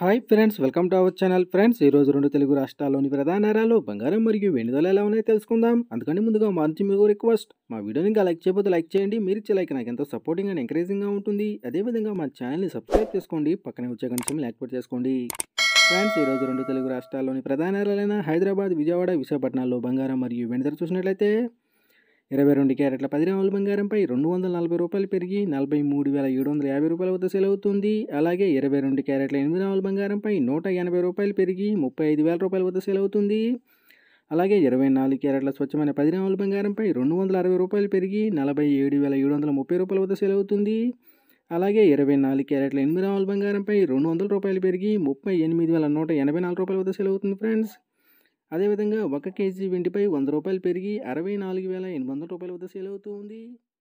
hi friends welcome to our channel friends ఈ రోజు రెండు తెలుగు రాష్ట్రాల్లోని ప్రధాన నగరాలు బంగారం మరియు వెండి ధరలు ఎలా ఉన్నాయో తెలుసుకుందాం అందుకని ముందుగా మా నుంచి మీకు రిక్వెస్ట్ మా వీడియోని ఇంకా లైక్ చేయకపోతే లైక్ చేయండి మీరు ఇచ్చే లైక్ నాకు ఎంతో సపోర్టింగ్ అండ్ ఎంకరేజింగ్గా ఉంటుంది అదేవిధంగా మా ఛానల్ని సబ్స్క్రైబ్ చేసుకోండి పక్కనే వచ్చే గంటం యాక్టివేట్ చేసుకోండి ఫ్రెండ్స్ ఈ రోజు రెండు తెలుగు రాష్ట్రాల్లోని ప్రధాన నగరాలైన హైదరాబాద్ విజయవాడ విశాఖపట్నాల్లో బంగారం మరియు వెండి ధర చూసినట్లయితే ఇరవై రెండు క్యారెట్ల పది గ్రాముల బంగారంపై రెండు వందల నలభై రూపాయలు పెరిగి నలభై మూడు వేల ఏడు వందల యాభై రూపాయల వద్ద సేల్ అవుతుంది అలాగే ఇరవై రెండు క్యారెట్ల ఎనిమిది గ్రాముల బంగారంపై నూట ఎనభై రూపాయలు పెరిగి ముప్పై ఐదు వేల రూపాయల వద్ద సేల్ అవుతుంది అలాగే ఇరవై నాలుగు క్యారెట్ల స్వచ్ఛమైన పది గ్రాముల బంగారంపై రెండు వందల అరవై రూపాయలు పెరిగి నలభై ఏడు వేల ఏడు వందల ముప్పై రూపాయల వద్ద సేల్ అవుతుంది అలాగే ఇరవై నాలుగు క్యారెట్ల ఎనిమిది గ్రాముల బంగారంపై రెండు వందల రూపాయలు పెరిగి ముప్పై ఎనిమిది వేల నూట ఎనభై నాలుగు రూపాయల వద్ద సేల్ అవుతుంది ఫ్రెండ్స్ అదేవిధంగా ఒక కేజీ వెండిపై వంద రూపాయలు పెరిగి అరవై నాలుగు వేల ఎనిమిది వందల రూపాయల వద్ద సేల్ అవుతూ ఉంది